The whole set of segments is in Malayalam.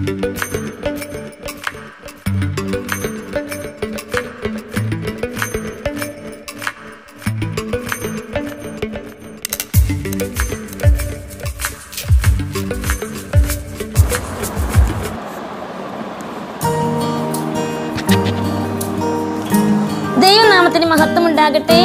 ദൈവനാമത്തിന് മഹത്വം ഉണ്ടാകട്ടെ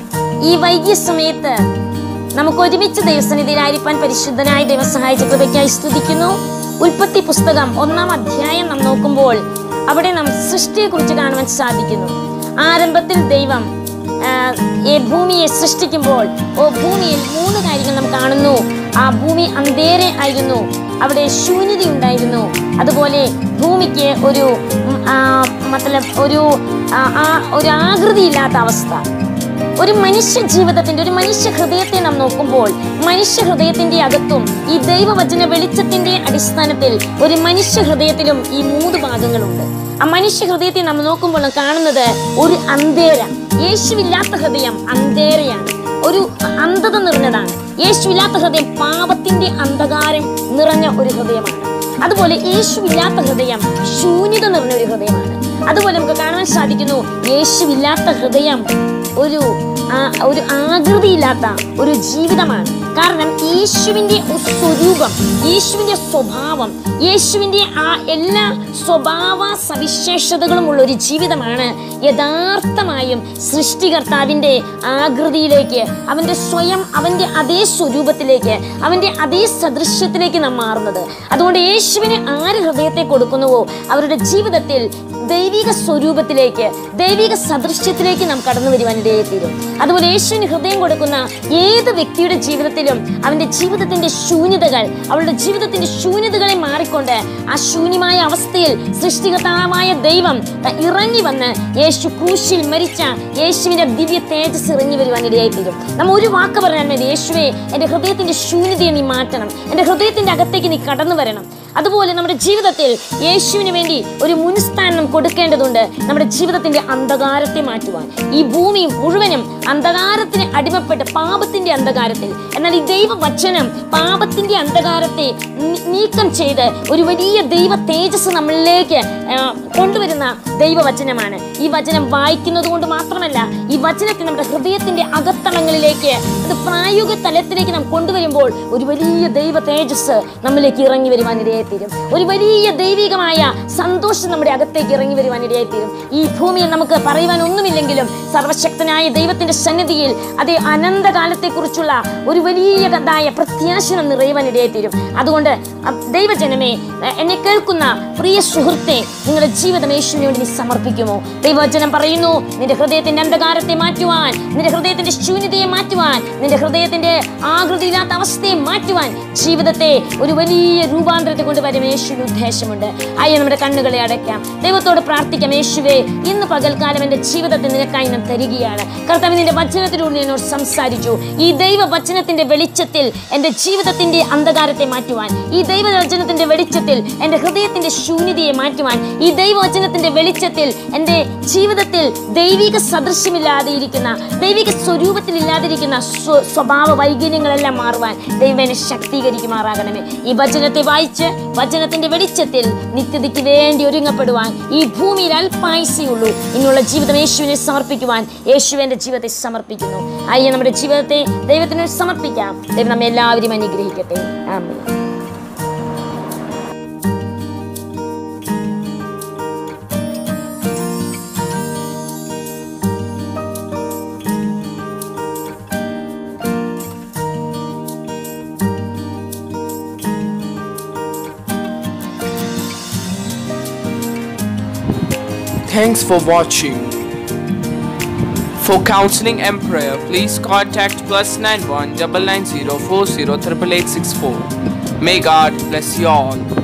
ഈ വൈകിയ സമയത്ത് നമുക്ക് ഒരുമിച്ച് ദൈവസന്നിധിയിലായിരിക്കാൻ പരിശുദ്ധനായ ദൈവം സഹായിച്ച കൃപയ്ക്കായി സ്തുതിക്കുന്നു ഉൽപ്പത്തി പുസ്തകം ഒന്നാം അധ്യായം നാം നോക്കുമ്പോൾ അവിടെ നാം സൃഷ്ടിയെ കുറിച്ച് കാണുവാൻ സാധിക്കുന്നു ആരംഭത്തിൽ ദൈവം ആ, ഈ ഭൂമിയെ സൃഷ്ടിക്കുമ്പോൾ ഓ ഭൂമിയിൽ മൂന്ന് കാര്യങ്ങൾ നാം കാണുന്നു ആ ഭൂമി അന്തേരെ ആയിരുന്നു അവിടെ ശൂന്യത ഉണ്ടായിരുന്നു അതുപോലെ ഭൂമിക്ക് ഒരു ഉം, ആ, മത്തലബ് ഒരു ആ, ആ, ഒരു ആകൃതിയില്ലാത്ത അവസ്ഥ ഒരു മനുഷ്യ ജീവിതത്തിന്റെ ഒരു മനുഷ്യ ഹൃദയത്തെ നാം നോക്കുമ്പോൾ മനുഷ്യ ഹൃദയത്തിന്റെ അകത്തും ഈ ദൈവവചന വെളിച്ചത്തിന്റെ അടിസ്ഥാനത്തിൽ ഒരു മനുഷ്യ ഹൃദയത്തിലും ഈ മൂന്ന് ഭാഗങ്ങളുണ്ട് ആ മനുഷ്യ ഹൃദയത്തെ നാം നോക്കുമ്പോൾ നാം കാണുന്നത് ഒരു അന്തേര യേശുവില്ലാത്ത ഹൃദയം അന്തേരയാണ് ഒരു അന്ധത നിറഞ്ഞതാണ് യേശുവില്ലാത്ത ഹൃദയം പാപത്തിന്റെ അന്ധകാരം നിറഞ്ഞ ഒരു ഹൃദയമാണ് അതുപോലെ യേശുവില്ലാത്ത ഹൃദയം ശൂന്യത നിറഞ്ഞ ഒരു ഹൃദയമാണ് അതുപോലെ നമുക്ക് കാണാൻ സാധിക്കുന്നു യേശുവില്ലാത്ത ഹൃദയം ഒരു ആ, ഒരു ആകൃതിയില്ലാത്ത ഒരു ജീവിതമാണ് കാരണം യേശുവിന്റെ ഒരു സ്വരൂപം യേശുവിന്റെ സ്വഭാവം യേശുവിന്റെ ആ എല്ലാ സ്വഭാവ സവിശേഷതകളും ഉള്ള ഒരു ജീവിതമാണ് യഥാർത്ഥമായും സൃഷ്ടികർത്താവിന്റെ ആകൃതിയിലേക്ക് അവന്റെ സ്വയം അവന്റെ അതേ സ്വരൂപത്തിലേക്ക് അവന്റെ അതേ സദൃശ്യത്തിലേക്ക് നാം മാറുന്നത് അതുകൊണ്ട് യേശുവിന് ആര് ഹൃദയത്തെ കൊടുക്കുന്നുവോ അവരുടെ ജീവിതത്തിൽ ദൈവിക സ്വരൂപത്തിലേക്ക് ദൈവിക സദൃശ്യത്തിലേക്ക് നാം കടന്നു വരുവാനിടയായി തീരും അതുപോലെ യേശുവിന് ഹൃദയം കൊടുക്കുന്ന ഏത് വ്യക്തിയുടെ ജീവിതത്തിലും അവന്റെ ജീവിതത്തിന്റെ ശൂന്യതകൾ അവളുടെ ജീവിതത്തിന്റെ ശൂന്യതകളെ മാറിക്കൊണ്ട് ആ ശൂന്യമായ അവസ്ഥയിൽ സൃഷ്ടികർത്താവായ ദൈവം ത- ഇറങ്ങി വന്ന് യേശു ക്രൂശിൽ മരിച്ച യേശുവിന്റെ ദിവ്യ തേജസ് ഇറങ്ങി വരുവാനിടയായി തീരും നമ്മ ഒരു വാക്ക് പറഞ്ഞാൽ മതി യേശുവെ എന്റെ ഹൃദയത്തിന്റെ ശൂന്യതയെ നീ മാറ്റണം എന്റെ ഹൃദയത്തിന്റെ അകത്തേക്ക് നീ കടന്നു വരണം അതുപോലെ നമ്മുടെ ജീവിതത്തിൽ യേശുവിന് വേണ്ടി ഒരു മുൻസ്ഥാനം കൊടുക്കേണ്ടതുണ്ട് നമ്മുടെ ജീവിതത്തിന്റെ അന്ധകാരത്തെ മാറ്റുവാൻ ഈ ഭൂമി മുഴുവനും അന്ധകാരത്തിന് അടിമപ്പെട്ട് പാപത്തിന്റെ അന്ധകാരത്തിൽ എന്നാൽ ഈ ദൈവവചനം പാപത്തിന്റെ അന്ധകാരത്തെ നീ- നീക്കം ചെയ്ത് ഒരു വലിയ ദൈവ തേജസ് നമ്മളിലേക്ക് ആ, കൊണ്ടുവരുന്ന ദൈവവചനമാണ് ഈ വചനം വായിക്കുന്നത് കൊണ്ട് മാത്രമല്ല ഈ വചനത്തെ നമ്മുടെ ഹൃദയത്തിന്റെ അകത്തളങ്ങളിലേക്ക് അത് പ്രായോഗിക തലത്തിലേക്ക് നാം കൊണ്ടുവരുമ്പോൾ ഒരു വലിയ ദൈവ തേജസ് നമ്മിലേക്ക് ഇറങ്ങി വരുവാനിടയായി തീരും ഒരു വലിയ ദൈവികമായ സന്തോഷം നമ്മുടെ അകത്തേക്ക് ഇറങ്ങി വരുവാനിടയായി തീരും ഈ ഭൂമിയിൽ നമുക്ക് പറയുവാൻ ഒന്നുമില്ലെങ്കിലും സർവശക്തനായ ദൈവത്തിന്റെ സന്നിധിയിൽ അതേ അനന്തകാലത്തെക്കുറിച്ചുള്ള ഒരു വലിയതായ പ്രത്യാശ നാം നിറയുവാനിടയായി തീരും അതുകൊണ്ട് അ- ദൈവജനമേ എ- എന്നെ കേൾക്കുന്ന പ്രിയ സുഹൃത്തെ നിങ്ങളുടെ ജീവിതം യേശുവിന് വേണ്ടി നീ സമർപ്പിക്കുമോ ദൈവവചനം പറയുന്നു നിന്റെ ഹൃദയത്തിന്റെ അന്ധകാരത്തെ മാറ്റുവാൻ നിന്റെ ഹൃദയത്തിന്റെ ശൂന്യതയെ മാറ്റുവാൻ നിന്റെ ഹൃദയത്തിന്റെ ആകൃതിയില്ലാത്ത അവസ്ഥയെ മാറ്റുവാൻ ജീവിതത്തെ ഒരു വലിയ രൂപാന്തരത്തെ കൊണ്ടുവരും യേശുവിന് ഉദ്ദേശമുണ്ട് അയ്യ നമ്മുടെ കണ്ണുകളെ അടയ്ക്കാം ദൈവത്തോട് പ്രാർത്ഥിക്കാം യേശുവേ ഇന്ന് പകൽക്കാലം എൻ്റെ ജീവിതത്തെ നിനക്കായി ഞാൻ തരികയാണ് കർത്താവ് നിന്റെ വചനത്തിലൂടെ നീ എന്നോട് സംസാരിച്ചു ഈ ദൈവ വചനത്തിന്റെ വെളിച്ചത്തിൽ എൻ്റെ ജീവിതത്തിന്റെ അന്ധകാരത്തെ മാറ്റുവാൻ ഈ ദൈവവചനത്തിന്റെ വെളിച്ചത്തിൽ എൻ്റെ ഹൃദയത്തിന്റെ ശൂന്യതയെ മാറ്റുവാൻ ഈ ദൈവവചനത്തിന്റെ വെളിച്ചത്തിൽ എൻ്റെ ജീവിതത്തിൽ ദൈവിക സദൃശ്യമില്ലാതെ ഇരിക്കുന്ന ദൈവിക സ്വരൂപത്തിൽ ഇല്ലാതിരിക്കുന്ന സ്വ- സ്വഭാവ വൈകല്യങ്ങളെല്ലാം മാറുവാൻ ദൈവം എന്നെ ശക്തീകരിക്കുമാറാകണമേ ഈ വചനത്തെ വായിച്ച് വചനത്തിന്റെ വെളിച്ചത്തിൽ നിത്യതയ്ക്ക് വേണ്ടി ഒരുങ്ങപ്പെടുവാൻ ഈ ഭൂമിയിൽ അല്പായുസയുള്ളൂ ഇന്നുള്ള ജീവിതം യേശുവിനെ സമർപ്പിക്കുവാൻ യേശു എൻ്റെ ജീവിതത്തെ സമർപ്പിക്കുന്നു അയ്യ നമ്മുടെ ജീവിതത്തെ ദൈവത്തിന് സമർപ്പിക്കാം ദൈവം നമ്മെ എല്ലാവരും അനുഗ്രഹിക്കട്ടെ ആമേൻ Thanks for watching. For counseling and prayer, please contact plus nine one double nine zero four zero triple eight six four. May God bless you all.